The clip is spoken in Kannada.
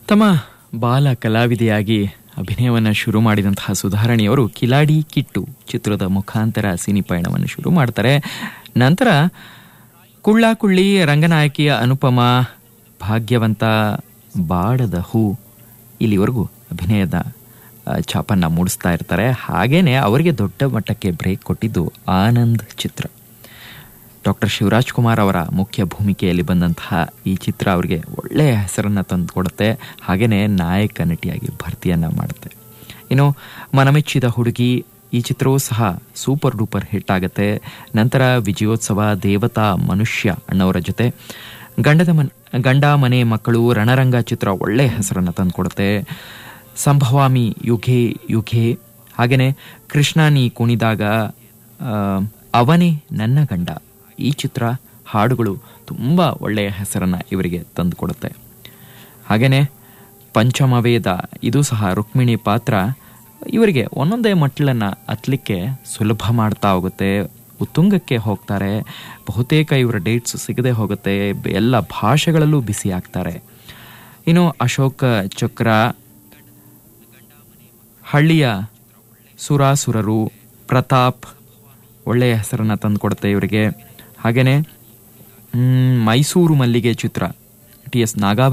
ತಮ್ಮ ಬಾಲ ಕಲಾವಿದೆಯಾಗಿ ಅಭಿನಯವನ್ನು ಶುರು ಮಾಡಿದಂತಹ ಸುಧಾರಣೆಯವರು ಕಿಲಾಡಿ ಕಿಟ್ಟು ಚಿತ್ರದ ಮುಖಾಂತರ ಸಿನಿ ಪಯಣವನ್ನು ಶುರು ಮಾಡ್ತಾರೆ ನಂತರ ಕುಳ್ಳ ಕುಳ್ಳಿ ರಂಗನಾಯಕಿಯ ಅನುಪಮ ಭಾಗ್ಯವಂತ ಬಾಡದ ಹೂ ಇಲ್ಲಿವರೆಗೂ ಅಭಿನಯದ ಆ, ಛಾಪನ್ನ ಮೂಡಿಸ್ತಾ ಇರ್ತಾರೆ ಹಾಗೇನೆ ಅವರಿಗೆ ದೊಡ್ಡ ಮಟ್ಟಕ್ಕೆ ಬ್ರೇಕ್ ಕೊಟ್ಟಿದ್ದು ಆನಂದ್ ಚಿತ್ರ ಡಾಕ್ಟರ್ ಶಿವರಾಜ್ ಕುಮಾರ್ ಅವರ ಮುಖ್ಯ ಭೂಮಿಕೆಯಲ್ಲಿ ಬಂದಂತಹ ಈ ಚಿತ್ರ ಅವರಿಗೆ ಒಳ್ಳೆಯ ಹೆಸರನ್ನು ತಂದುಕೊಡುತ್ತೆ ಹಾಗೆಯೇ ನಾಯಕ ನಟಿಯಾಗಿ ಭರ್ತಿಯನ್ನು ಮಾಡುತ್ತೆ ಇನ್ನು ಮನಮೆಚ್ಚಿದ ಹುಡುಗಿ ಈ ಚಿತ್ರವೂ ಸಹ ಸೂಪರ್ ಡೂಪರ್ ಹಿಟ್ ಆಗುತ್ತೆ ನಂತರ ವಿಜಯೋತ್ಸವ ದೇವತಾ ಮನುಷ್ಯ ಅಣ್ಣವರ ಜೊತೆ ಗಂಡದ ಮನ್ ಗಂಡ ಮನೆ ಮಕ್ಕಳು ರಣರಂಗ ಚಿತ್ರ ಒಳ್ಳೆಯ ಹೆಸರನ್ನು ತಂದುಕೊಡುತ್ತೆ ಸಂಭವಾಮಿ ಯುಗೆ ಯುಗೆ ಹಾಗೆಯೇ ಕೃಷ್ಣ ನೀ ಕುಣಿದಾಗ ಆ, ಅವನೇ ನನ್ನ ಗಂಡ ಈ ಚಿತ್ರ ಹಾಡುಗಳು ತುಂಬ ಒಳ್ಳೆಯ ಹೆಸರನ್ನು ಇವರಿಗೆ ತಂದುಕೊಡುತ್ತೆ ಹಾಗೆಯೇ ಪಂಚಮವೇದ ಇದು ಸಹ ರುಕ್ಮಿಣಿ ಪಾತ್ರ ಇವರಿಗೆ ಒಂದೊಂದೇ ಮಟ್ಲನ್ನು ಹತ್ತಲಿಕ್ಕೆ ಸುಲಭ ಮಾಡ್ತಾ ಹೋಗುತ್ತೆ ಉತ್ತುಂಗಕ್ಕೆ ಹೋಗ್ತಾರೆ ಬಹುತೇಕ ಇವರ ಡೇಟ್ಸ್ ಸಿಗದೆ ಹೋಗುತ್ತೆ ಎಲ್ಲ ಭಾಷೆಗಳಲ್ಲೂ ಬಿಸಿ ಆಗ್ತಾರೆ ಇನ್ನು ಅಶೋಕ ಚಕ್ರ ಹಳ್ಳಿಯ ಸುರಾಸುರರು ಪ್ರತಾಪ್ ಒಳ್ಳೆಯ ಹೆಸರನ್ನು ತಂದುಕೊಡುತ್ತೆ ಇವರಿಗೆ ಹಾಗೆಯೇ ಮ್, ಮೈಸೂರು ಮಲ್ಲಿಗೆ ಚಿತ್ರ ಟಿ ಎಸ್ ನಾಗಾ